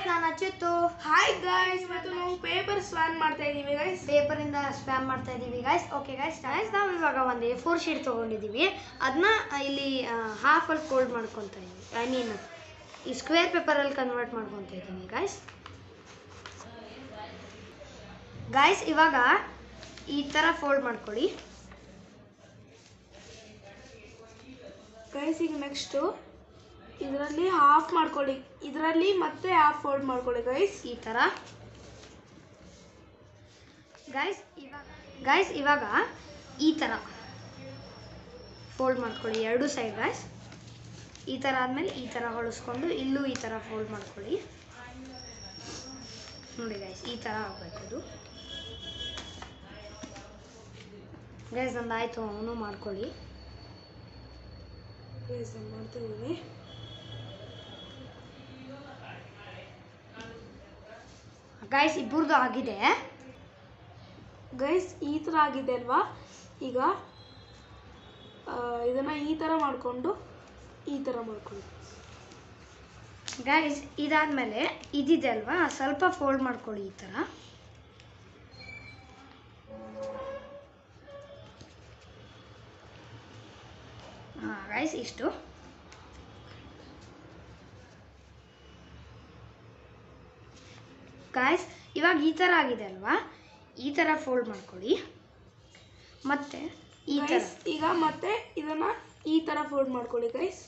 ನಾನು ಅಚ್ಯುತ್ತು hi guys ಇವತ್ತು ನಾವು ಪೇಪರ್ ಸ್ವಾನ್ ಮಾಡ್ತಾ ಇದೀವಿ ಗೈಸ್ ಪೇಪರಿಂದ ಸ್ಪ್ಯಾಮ್ ಮಾಡ್ತಾ ಇದ್ದೀವಿ ಗಾಯ್ಸ್ ಓಕೆ ಗಾಯ್ಸ್ ಗಾಯ್ಸ್ ನಾವು ಇವಾಗ ಒಂದು ಎ ಫೋರ್ ಶೀಟ್ ತೊಗೊಂಡಿದ್ದೀವಿ ಅದನ್ನ ಇಲ್ಲಿ ಹಾಫಲ್ಲಿ ಫೋಲ್ಡ್ ಮಾಡ್ಕೊತಾ ಇದ್ದೀವಿ ಐ ಮೀನ್ ಈ ಸ್ಕ್ವೇರ್ ಪೇಪರಲ್ಲಿ ಕನ್ವರ್ಟ್ ಮಾಡ್ಕೊತಾ ಇದ್ದೀವಿ ಗಾಯ್ಸ್ ಗಾಯ್ಸ್ ಇವಾಗ ಈ ಥರ ಫೋಲ್ಡ್ ಮಾಡ್ಕೊಳ್ಳಿ ಗೈಸ್ ಈಗ ನೆಕ್ಸ್ಟು ಇದರಲ್ಲಿ ಹಾಫ್ ಮಾಡ್ಕೊಳ್ಳಿ ಇದರಲ್ಲಿ ಮತ್ತೆ ಹಾಫ್ ಫೋಲ್ಡ್ ಮಾಡ್ಕೊಳ್ಳಿ ಗೈಸ್ ಈ ಥರ ಗಾಯ್ಸ್ ಇವಾಗ ಗಾಯ್ಸ್ ಇವಾಗ ಈ ಥರ ಫೋಲ್ಡ್ ಮಾಡ್ಕೊಳ್ಳಿ ಎರಡು ಸೈಡ್ ಗಾಯ್ಸ್ ಈ ಥರ ಆದಮೇಲೆ ಈ ಥರ ಹೊಳಿಸ್ಕೊಂಡು ಇಲ್ಲೂ ಈ ಥರ ಫೋಲ್ಡ್ ಮಾಡ್ಕೊಳ್ಳಿ ನೋಡಿ ಗಾಯ್ಸ್ ಈ ಥರ ಆಗಬೇಕು ಇದು ಗೈಸ್ ನಂದು ಆಯಿತು ಅವನು ಮಾಡ್ಕೊಳ್ಳಿ ಗೈಸ್ ನಾನು ಮಾಡ್ತಾ ಇದ್ದೀನಿ ಗಾಯ್ಸ್ ಇಬ್ಬರದು ಆಗಿದೆ ಗೈಸ್ ಈ ಥರ ಆಗಿದೆ ಅಲ್ವಾ ಈಗ ಆ, ಇದನ್ನ ಈ ಥರ ಮಾಡಿಕೊಂಡು ಈ ಥರ ಮಾಡ್ಕೊಳ್ಳಿ ಗೈಸ್ ಇದಾದ್ಮೇಲೆ ಇದಿದೆ ಅಲ್ವಾ ಸ್ವಲ್ಪ ಫೋಲ್ಡ್ ಮಾಡ್ಕೊಳ್ಳಿ ಈ ಥರ ಹಾಂ ಗೈಸ್ ಇಷ್ಟು ಗಾಯ್ಸ್ ಇವಾಗ ಈ ಥರ ಆಗಿದೆ ಅಲ್ವಾ ಈ ಥರ ಫೋಲ್ಡ್ ಮಾಡ್ಕೊಳ್ಳಿ ಮತ್ತೆ ಈ ಥರ ಗೈಸ್ ಈಗ ಮತ್ತೆ ಇದನ್ನ ಈ ಥರ ಫೋಲ್ಡ್ ಮಾಡ್ಕೊಳ್ಳಿ ಗೈಸ್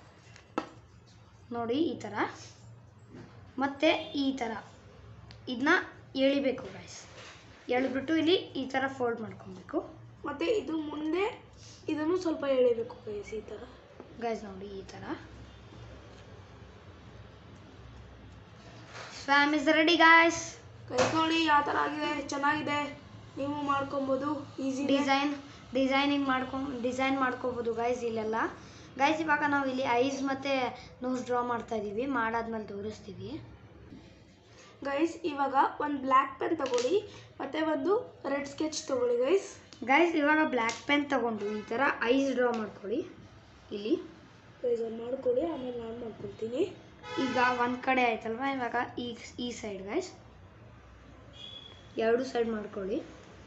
ನೋಡಿ ಈ ಥರ ಮತ್ತೆ ಈ ಥರ ಇದನ್ನ ಎಳಿಬೇಕು ಗೈಸ್ ಎಳೆದ್ಬಿಟ್ಟು ಇಲ್ಲಿ ಈ ಥರ ಫೋಲ್ಡ್ ಮಾಡ್ಕೊಬೇಕು ಮತ್ತೆ ಇದು ಮುಂದೆ ಇದನ್ನು ಸ್ವಲ್ಪ ಎಳಿಬೇಕು ಗೈಸ್ ಈ ಥರ ಗೈಸ್ ನೋಡಿ ಈ ಥರ swan is ready guys guys ನೋಡಿ ಯಾವ ಥರ ಆಗಿದೆ ಚೆನ್ನಾಗಿದೆ ನೀವು ಮಾಡ್ಕೊಬೋದು ಈಸಿ ಡಿಸೈನ್ ಡಿಸೈನಿಂಗ್ ಮಾಡ್ಕೊಂಡು ಡಿಸೈನ್ ಮಾಡ್ಕೋಬೋದು ಗೈಸ್ ಇಲ್ಲೆಲ್ಲ ಗೈಸ್ ಇವಾಗ ನಾವು ಇಲ್ಲಿ ಐಸ್ ಮತ್ತು ನೋಸ್ ಡ್ರಾ ಮಾಡ್ತಾ ಇದ್ದೀವಿ ಮಾಡಾದ್ಮೇಲೆ ತೋರಿಸ್ತೀವಿ ಗೈಸ್ ಇವಾಗ ಒಂದು ಬ್ಲ್ಯಾಕ್ ಪೆನ್ ತಗೊಳ್ಳಿ ಮತ್ತೆ ಒಂದು ರೆಡ್ ಸ್ಕೆಚ್ ತಗೊಳ್ಳಿ ಗೈಸ್ ಗೈಸ್ ಇವಾಗ ಬ್ಲ್ಯಾಕ್ ಪೆನ್ ತಗೊಂಡು ಈ ಥರ ಐಸ್ ಡ್ರಾ ಮಾಡ್ಕೊಳ್ಳಿ ಇಲ್ಲಿ ಗೈಸ್ ಒಂದು ಮಾಡ್ಕೊಳ್ಳಿ ಆಮೇಲೆ ನಾನು ಮಾಡ್ಕೊಳ್ತೀನಿ ಈಗ ಒಂದು ಕಡೆ ಆಯ್ತಲ್ವಾ ಇವಾಗ ಈ ಈ ಸೈಡ್ ಗೈಸ್ ಎರಡು ಸೈಡ್ ಮಾಡ್ಕೊಳ್ಳಿ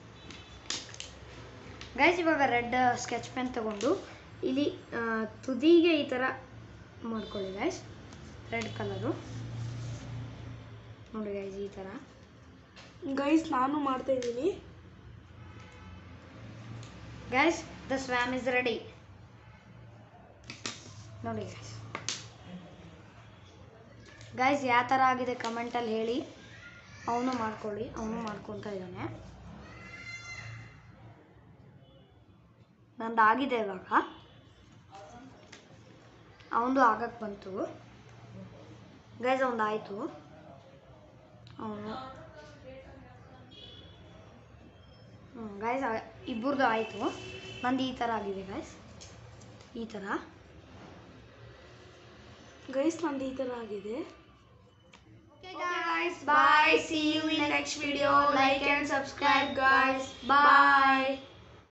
ಗೈಸ್ ಇವಾಗ ರೆಡ್ ಸ್ಕೆಚ್ ಪೆನ್ ತಗೊಂಡು ಇಲ್ಲಿ ಆ, ತುದಿಗೆ ಈ ಥರ ಮಾಡ್ಕೊಳ್ಳಿ ಗೈಸ್ ರೆಡ್ ಕಲರು ನೋಡಿ ಗೈಸ್ ಈ ಥರ ಗೈಸ್ ನಾನು ಮಾಡ್ತಾ ಇದ್ದೀನಿ guys the swan is ready ನೋಡಿ ಗೈಸ್ ಗೈಸ್ ಯಾವ ಥರ ಆಗಿದೆ ಕಮೆಂಟಲ್ಲಿ ಹೇಳಿ ಅವನು ಮಾಡ್ಕೊಳ್ಳಿ ಅವನು ಮಾಡ್ಕೊತಾ ಇದ್ದಾನೆ ನಂದು ಆಗಿದೆ ಇವಾಗ ಅವನದು ಆಗಕ್ಕೆ ಬಂತು ಗೈಸ್ ಅವನದು ಆಯಿತು ಅವನು ಗೈಸ್ ಇಬ್ಬರದು ಆಯಿತು ನಂದು ಈ ಥರ ಆಗಿದೆ ಗೈಸ್ ಈ ಥರ ಗೈಸ್ ನಂದು ಈ ಥರ ಆಗಿದೆ Okay guys, bye. See you in next video. Like and subscribe guys. Bye.